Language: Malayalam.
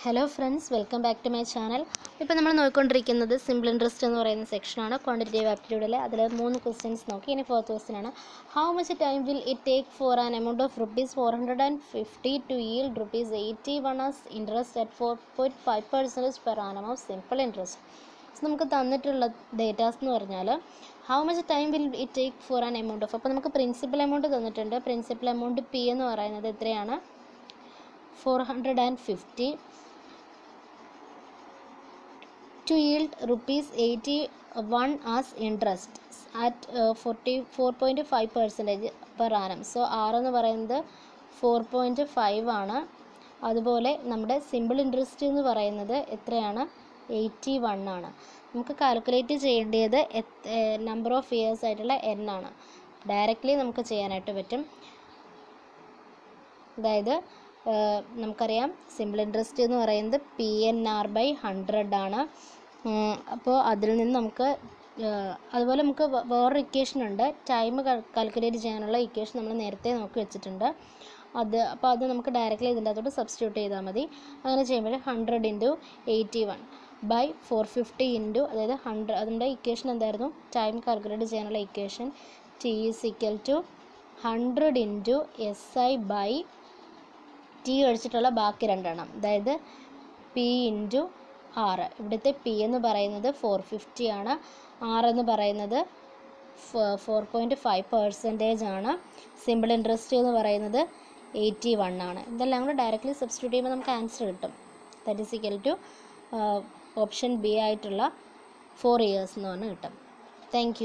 hello friends welcome back to my channel ഇപ്പോൾ നമ്മൾ നോക്കിക്കൊണ്ടിരിക്കുന്നത് സിമ്പിൾ ഇൻട്രസ്റ്റ് എന്ന് പറയുന്ന സെക്ഷനാണ് ക്വാണ്ടിറ്റേറ്റീവ് ആപ്റ്റിറ്റ്യൂഡിൽ അതിൽ മൂന്ന് ക്വസ്റ്റ്യൻസ് നോക്കി ഇനി ഫോർത്ത് ക്വസ്റ്റ്യൻ ആണ് how much time will it take for an amount of rupees four hundred and fifty to yield rupees eighty one as interest at four point five percentage per annum of simple interest so നമുക്ക് തന്നിട്ടുള്ള ഡേറ്റാസ് എന്ന് പറഞ്ഞാൽ how much time will it take for an amount of അപ്പോൾ നമുക്ക് പ്രിൻസിപ്പൽ എമൗണ്ട് തന്നിട്ടുണ്ട് പ്രിൻസിപ്പൽ എമൗണ്ട് പി എന്ന് പറയുന്നത് എത്രയാണ് four hundred and fifty to yield rupees 81 as interest at uh, 44.5 percentage per annum so R എന്ന് പറയുന്നത് ഫോർ പോയിൻറ്റ് ഫൈവ് ആണ് അതുപോലെ നമ്മുടെ സിമ്പിൾ ഇൻട്രസ്റ്റ് എന്ന് പറയുന്നത് എത്രയാണ് എയ്റ്റി വൺ ആണ് നമുക്ക് കാൽക്കുലേറ്റ് ചെയ്യേണ്ടത് നമ്പർ ഓഫ് ഇയേഴ്സ് ആയിട്ടുള്ള എൻ ആണ് ഡയറക്റ്റ്ലി നമുക്ക് ചെയ്യാനായിട്ട് പറ്റും അതായത് ഏഹ്, നമുക്കറിയാം സിമ്പിൾ ഇൻട്രസ്റ്റ് എന്ന് പറയുന്നത് P N R by hundred ആണ് അപ്പോൾ അതിൽ നിന്ന് നമുക്ക് ഏഹ്, അതുപോലെ നമുക്ക് വേ- വേറൊരു ഇക്വേഷൻ ഉണ്ട് ടൈം കാൽക്കുലേറ്റ് ചെയ്യാനുള്ള ഇക്വേഷൻ നമ്മൾ നേരത്തെ നോക്കി വെച്ചിട്ടുണ്ട് അത് അപ്പോൾ അത് നമുക്ക് ഡയറക്റ്റ്ലി ഇതിൻ്റെ അകത്തോട്ട് സബ്സ്റ്റിറ്റ്യൂട്ട് ചെയ്താൽ മതി അങ്ങനെ ചെയ്യുമ്പോൾ hundred into eighty one by four fifty into അതായത് ഹൺഡ്രഡ് അതിൻ്റെ ഇക്വേഷൻ എന്തായിരുന്നു ടൈം കാൽക്കുലേറ്റ് ചെയ്യാനുള്ള equation T is equal to hundred into S I by T ഒഴിച്ചിട്ടുള്ള ബാക്കി രണ്ടെണ്ണം അതായത് പി ഇൻറ്റു ആറ് ഇവിടുത്തെ പി എന്ന് പറയുന്നത് ഫോർ ഫിഫ്റ്റി ആണ് ആർ എന്ന് പറയുന്നത് ഫോർ പോയിൻറ്റ് ഫൈവ് പെർസെൻറ്റേജ് ആണ് സിമ്പിൾ ഇൻട്രസ്റ്റ് എന്ന് പറയുന്നത് എയ്റ്റി വൺ ആണ് ഇതെല്ലാം കൂടെ ഡയറക്റ്റ്ലി സബ്സ്റ്റിറ്റ്യൂട്ട് ചെയ്യുമ്പോൾ നമുക്ക് ആൻസർ കിട്ടും that is equal to option B ആയിട്ടുള്ള ഫോർ ഇയേഴ്സ് എന്ന് പറഞ്ഞ് കിട്ടും താങ്ക് യു